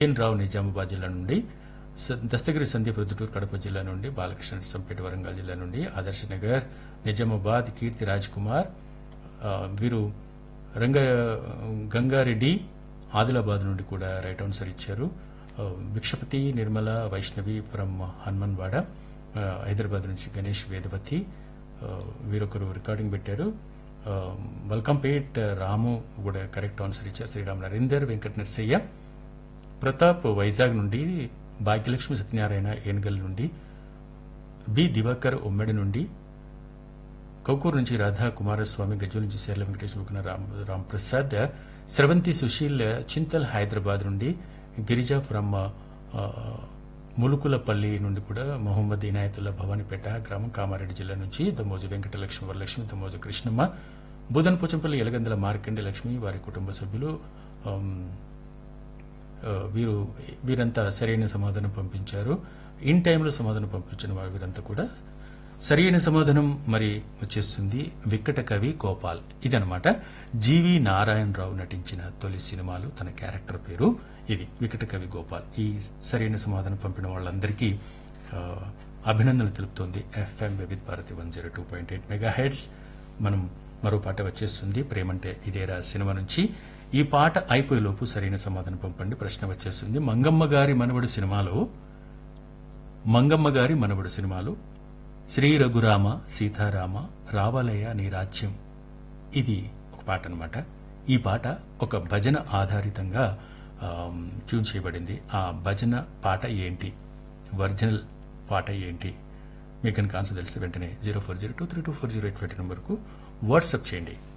ఎన్ రావు నిజామాబాద్ జిల్లా నుండి స- దస్తగిరి సందీప్ రుద్దుటూరు కడప జిల్లా నుండి బాలకృష్ణ సంపేట వరంగల్ జిల్లా నుండి ఆదర్శ నగర్ నిజామాబాద్ కీర్తి రాజ్ కుమార్ ఆ, వీరు రంగ గంగారెడ్డి ఆదిలాబాద్ నుండి కూడా రైట్ ఆన్సర్ ఇచ్చారు ఆ, భిక్షపతి నిర్మల వైష్ణవి ఫ్రమ్ హనుమన్వాడ ఆ, హైదరాబాద్ నుంచి గణేష్ వేదవతి ఆ, వీరొకరు రికార్డింగ్ పెట్టారు ఆ, మల్కంపేట్ రాము కూడా కరెక్ట్ ఆన్సర్ ఇచ్చారు శ్రీరామ్ నరేందర్ వెంకట నరసయ్య ప్రతాప్ వైజాగ్ నుండి భాగ్యలక్ష్మి సత్యనారాయణ ఏనుగల్ నుండి బి దివాకర్ ఉమ్మడి నుండి కౌకూరు నుంచి రాధా కుమారస్వామి గజ్జు నుంచి శేర్ల వెంకటేశ్వర రామ్ రామ్ ప్రసాద్ స్రవంతి సుశీల్ చింతల్ హైదరాబాద్ నుండి గిరిజా ఫ్రమ్ ఆ, ములుకులపల్లి నుండి కూడా మొహమ్మద్ ఇనాయతుల్లా భవానీపేట గ్రామం కామారెడ్డి జిల్లా నుంచి దమోజు వెంకటలక్ష్మి వరలక్ష్మి దమోజు కృష్ణమ్మ బుధన్ పోచంపల్లి ఎలగందల మార్కండి లక్ష్మి వారి కుటుంబ సభ్యులు ఆమ్, ఆ, వీరు వీరంతా సరైన సమాధానం పంపించారు ఇన్ టైంలో సమాధానం పంపించిన వారు వీరంతా కూడా సరైన సమాధానం మరి వచ్చేస్తుంది విక్కట కవి గోపాల్ ఇదనమాట జీవి నారాయణరావు నటించిన తొలి సినిమాలు తన క్యారెక్టర్ పేరు ఇది వికట కవి గోపాల్ ఈ సరైన సమాధానం పంపిన వాళ్ళందరికీ ఆ, అభినందనలు తెలుపుతోంది FM Vividh Bharati one zero two point eight megahertz మనం మరో పాట వచ్చేస్తుంది ప్రేమంటే ఇదేరా సినిమా నుంచి ఈ పాట అయిపోయేలోపు సరైన సమాధానం పంపండి ప్రశ్న వచ్చేస్తుంది మంగమ్మ గారి మనవడు సినిమాలో మంగమ్మ గారి మనవడు సినిమాలో శ్రీ రఘురామ సీతారామ రావాలయ్య నీ రాజ్యం ఇది ఒక పాట అనమాట ఈ పాట ఒక భజన ఆధారితంగా ఆమ్, ట్యూన్ చేయబడింది ఆ భజన పాట ఏంటి ఒరిజినల్ పాట ఏంటి మీకు కనుక ఆన్సర్ తెలిస్తే వెంటనే zero four zero two three two four zero eight five నెంబర్కు వాట్సాప్ చేయండి